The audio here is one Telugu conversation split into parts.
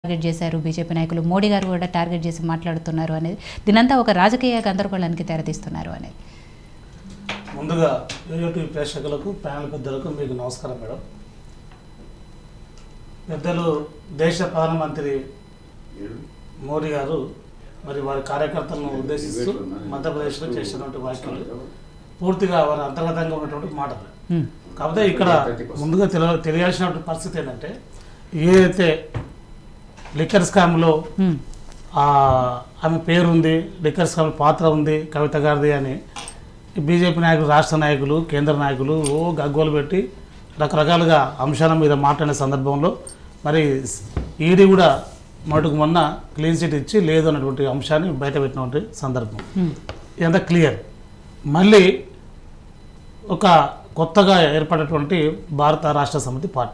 టార్గెట్ చేశారు బీజేపీ నాయకులు మోడీ గారు కూడా టార్గెట్ చేసి మాట్లాడుతున్నారు అనేది దీనంతా ఒక రాజకీయ గందరగోళానికి తెరతీస్తున్నారు అనేది ముందుగా యూట్యూబ్ ప్రేక్షకులకు ప్యానల్ పెద్దలకు మీకు నమస్కారం మేడం పెద్దలు దేశ ప్రధానమంత్రి మోడీ గారు మరి వారి కార్యకర్తలను ఉద్దేశిస్తూ మధ్యప్రదేశ్లో చేసినటువంటి వ్యాఖ్యలు పూర్తిగా వారి అంతర్గతంగా ఉన్నటువంటి మాటలు హ్మ్. కాకపోతే ఇక్కడ ముందుగా తెలియ తెలియాల్సినటువంటి పరిస్థితి ఏంటంటే ఏదైతే లిక్కర్ స్కామ్లో హ్మ్. ఆ, ఆమె పేరు ఉంది లిక్కర్ స్కామ్ పాత్ర ఉంది కవిత గారిది అని బీజేపీ నాయకులు రాష్ట్ర నాయకులు కేంద్ర నాయకులు ఓ గగ్గోలు పెట్టి రకరకాలుగా అంశాల మీద మాట్లాడిన సందర్భంలో మరి ఈడీ కూడా మటుకు మొన్న క్లీన్ చిట్ ఇచ్చి లేదు అన్నటువంటి అంశాన్ని బయటపెట్టినటువంటి సందర్భం హ్మ్. ఇదంతా క్లియర్ మళ్ళీ ఒక కొత్తగా ఏర్పడినటువంటి భారత రాష్ట్ర సమితి పార్టీ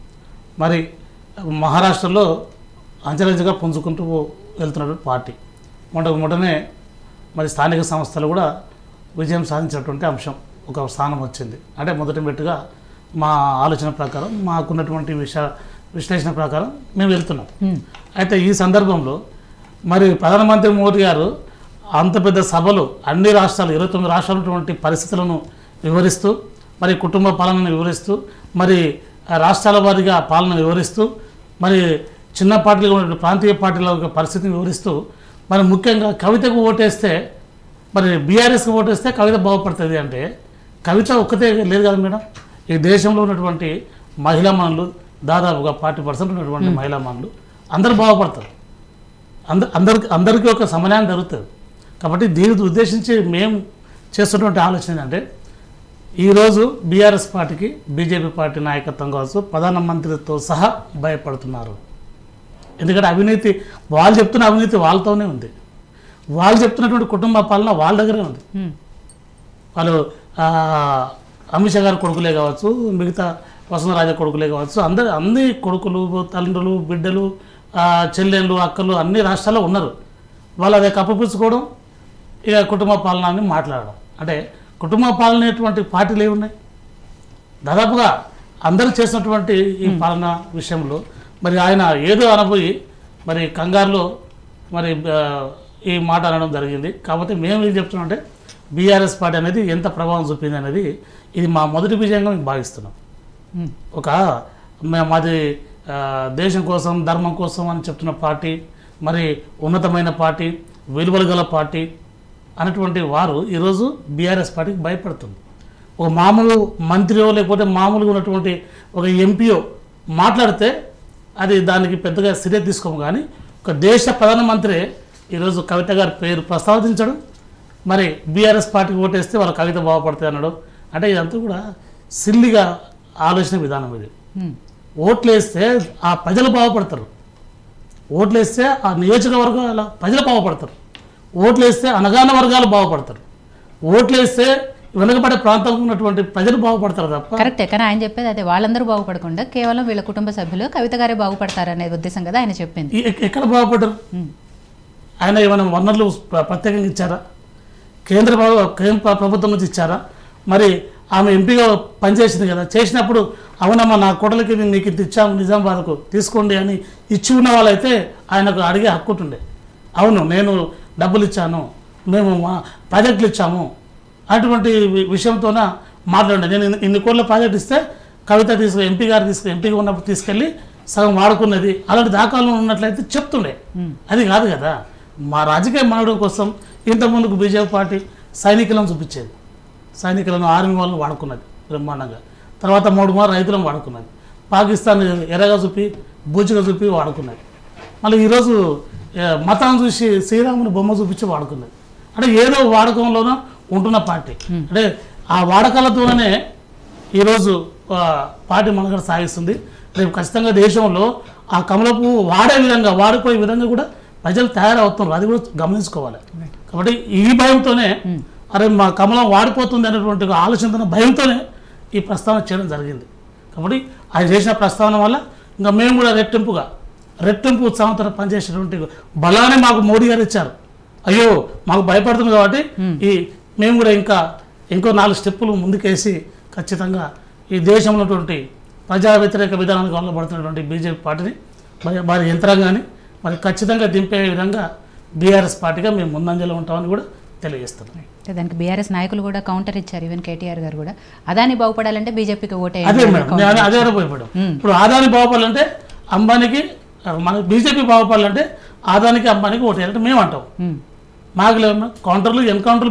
మరి మహారాష్ట్రలో అంచెలంచెగా పుంజుకుంటూ వెళ్తున్నటువంటి పార్టీ మొట మొటనే మరి స్థానిక సంస్థలు కూడా విజయం సాధించినటువంటి అంశం ఒక స్థానం వచ్చింది అంటే మొదటి మెట్టుగా మా ఆలోచన ప్రకారం మాకున్నటువంటి విష విశ్లేషణ ప్రకారం మేము వెళ్తున్నాం హ్మ్. అయితే ఈ సందర్భంలో మరి ప్రధానమంత్రి మోదీ గారు అంత పెద్ద సభలు అన్ని రాష్ట్రాలు ఇరవై తొమ్మిది రాష్ట్రాలు ఉన్నటువంటి పరిస్థితులను వివరిస్తూ మరి కుటుంబ పాలనను వివరిస్తూ మరి ఆ రాష్ట్రాల వారీగా పాలన వివరిస్తూ మరి చిన్న పార్టీలు ఉన్నటువంటి ప్రాంతీయ పార్టీల యొక్క పరిస్థితిని వివరిస్తూ మరి ముఖ్యంగా కవితకు ఓటేస్తే మరి బీఆర్ఎస్కి ఓటేస్తే కవిత బాగుపడుతుంది అంటే కవిత ఒక్కతే లేదు కదా మేడం ఈ దేశంలో ఉన్నటువంటి మహిళా మనులు దాదాపుగా ఫార్టీ పర్సెంట్ ఉన్నటువంటి మహిళా మనులు అందరూ బాగుపడతారు అంద అందరికి అందరికీ ఒక సమన్యాయం జరుగుతుంది కాబట్టి దీనికి ఉద్దేశించి మేము చేస్తున్నటువంటి ఆలోచన ఏంటంటే ఈరోజు బీఆర్ఎస్ పార్టీకి బీజేపీ పార్టీ నాయకత్వం కావచ్చు ప్రధానమంత్రితో సహా భయపడుతున్నారు ఎందుకంటే అవినీతి వాళ్ళు చెప్తున్న అవినీతి వాళ్ళతోనే ఉంది వాళ్ళు చెప్తున్నటువంటి కుటుంబ పాలన వాళ్ళ దగ్గరే ఉంది హ్మ్. వాళ్ళు ఆ, అమిత్ షా గారి కొడుకులే కావచ్చు మిగతా వసుంధరాజ కొడుకులే కావచ్చు అందరు అన్ని కొడుకులు తండ్రులు బిడ్డలు ఆ, చెల్లెళ్ళు అక్కలు అన్ని రాష్ట్రాల్లో ఉన్నారు వాళ్ళు అదే కప్పపుచ్చుకోవడం ఇక కుటుంబ పాలన అని మాట్లాడడం అంటే కుటుంబ పాలన అనేటువంటి పార్టీలు ఏమి ఉన్నాయి దాదాపుగా అందరూ చేసినటువంటి ఈ పాలన విషయంలో మరి ఆయన ఏదో అనబోయి మరి కంగారులో మరి ఆ, ఈ మాట అనడం జరిగింది కాకపోతే మేము ఏం చెప్తున్నామంటే బీఆర్ఎస్ పార్టీ అనేది ఎంత ప్రభావం చూపింది అనేది ఇది మా మొదటి విజయంగా మేము భావిస్తున్నాం హ్మ్. ఒక మే- మాది ఆ, దేశం కోసం ధర్మం కోసం అని చెప్తున్న పార్టీ మరి ఉన్నతమైన పార్టీ విలువలు గల పార్టీ అన్నటువంటి వారు ఈరోజు బీఆర్ఎస్ పార్టీకి భయపడుతుంది ఒక మామూలు మంత్రియో లేకపోతే మామూలుగా ఉన్నటువంటి ఒక ఎంపీఓ మాట్లాడితే అది దానికి పెద్దగా సిరే తీసుకోము కానీ ఒక దేశ ప్రధానమంత్రి ఈరోజు కవిత గారి పేరు ప్రస్తావించడం మరి బీఆర్ఎస్ పార్టీకి ఓటేస్తే వాళ్ళ కవిత బాగుపడుతుంది అనడం అంటే ఇదంతా కూడా సిల్లిగా ఆలోచన విధానం ఇది హ్మ్. ఓట్లు వేస్తే ఆ ప్రజలు బాగుపడతారు ఓట్లు వేస్తే ఆ నియోజకవర్గాల ప్రజలు బాగుపడతారు ఓట్లు వేస్తే అనగాన వర్గాలు బాగుపడతారు ఓట్లు వేస్తే వెనుకబడే ప్రాంతంలో ఉన్నటువంటి ప్రజలు బాగుపడతారు తప్ప కరెక్టే కానీ ఆయన చెప్పేది అదే వాళ్ళందరూ బాగుపడకుండా కేవలం వీళ్ళ కుటుంబ సభ్యులు కవిత గారే బాగుపడతారనే ఉద్దేశం కదా ఆయన చెప్పింది ఈ- ఎక్- ఎక్కడ బాగుపడ్డారు హ్మ్. ఆయన ఏమైనా వనరులు ప్ర- ప్రత్యేకంగా ఇచ్చారా కేంద్ర ప్రభు- కేంద్ర ప్ర- ప్రభుత్వం నుంచి ఇచ్చారా మరి ఆమె ఎంపీగా పనిచేసింది కదా చేసినప్పుడు అవునమ్మా నా కోటలకి నేను నీకు ఇంత ఇచ్చాము నిజామాబాద్కు తీసుకోండి అని ఇచ్చి ఉన్న వాళ్ళైతే ఆయనకు అడిగే హక్కు ఉంటుండే అవును నేను డబ్బులు ఇచ్చాను మేము మా ప్రాజెక్టులు ఇచ్చాము అటువంటి వి- విషయంతోన మాట్లాడండి నేను ఇన్ని- ఇన్ని కోట్ల ప్రాజెక్ట్ ఇస్తే కవిత తీసుకు ఎంపీ గారు తీసుకు ఎంపీగా ఉన్నప్పుడు తీసుకెళ్ళి సగం వాడుకున్నది అలాంటి దాఖలు ఉన్నట్లయితే చెప్తుండే అది కాదు కదా మా రాజకీయ మనుగడ కోసం ఇంత ముందుకు బీజేపీ పార్టీ సైనికులను చూపించేది సైనికులను ఆర్మీ వాళ్ళని వాడుకున్నది బ్రహ్మాండంగా తర్వాత మూడు మారు రైతులను వాడుకున్నది పాకిస్తాన్ ఎర్రగా చూపి బూచిగా చూపి వాడుకున్నది మళ్ళీ ఈరోజు ఏ, మతాన్ని చూసి శ్రీరాముని బొమ్మ చూపించి వాడుకున్నది అంటే ఏదో వాడకంలోనూ ఉంటున్న పార్టీ అంటే ఆ వాడకాలతోనే ఈరోజు ఆ, పార్టీ మనగడ సాగిస్తుంది రేపు ఖచ్చితంగా దేశంలో ఆ కమల పువ్వు వాడే విధంగా వాడిపోయే విధంగా కూడా ప్రజలు తయారవుతున్నారు అది కూడా గమనించుకోవాలి కాబట్టి ఈ భయంతోనే అరే మా కమలం వాడిపోతుంది అనేటువంటి ఒక ఆలోచనతో భయంతోనే ఈ ప్రస్తావన చేయడం జరిగింది కాబట్టి ఆయన చేసిన ప్రస్తావన వల్ల ఇంకా మేము కూడా రెట్టింపుగా రెట్టింపు ఉత్సాహంతో పనిచేసేటువంటి బలాన్ని మాకు మోడీ గారు ఇచ్చారు అయ్యో మాకు భయపడుతుంది కాబట్టి ఈ మేము కూడా ఇంకా ఇంకో నాలుగు స్టెప్పులు ముందుకేసి ఖచ్చితంగా ఈ దేశంలో ఉన్నటువంటి ప్రజా వ్యతిరేక విధానానికి వల్లబడుతున్నటువంటి బీజేపీ పార్టీని మరి వారి యంత్రాంగాన్ని మరి ఖచ్చితంగా దింపే విధంగా బీఆర్ఎస్ పార్టీగా మేము ముందంజలో ఉంటామని కూడా తెలియజేస్తున్నాం అంటే దానికి బీఆర్ఎస్ నాయకులు కూడా కౌంటర్ ఇచ్చారు ఈవెన్ కేటీఆర్ గారు కూడా అదాని బాగుపడాలంటే బీజేపీకి ఓటేయండి అదే అని మేడం counter నేను అదే పోయిపోయాం మ్మ్. ఇప్పుడు ఆదాని బాగుపడాలంటే అంబానీకి మన బీజేపీ బాగుపడాలంటే ఆదానికి అంబానీకి ఓటేయాలంటే మేము అంటాం ఉమ్. మాకు లేవు కౌంటర్లు ఎన్కౌంటర్లు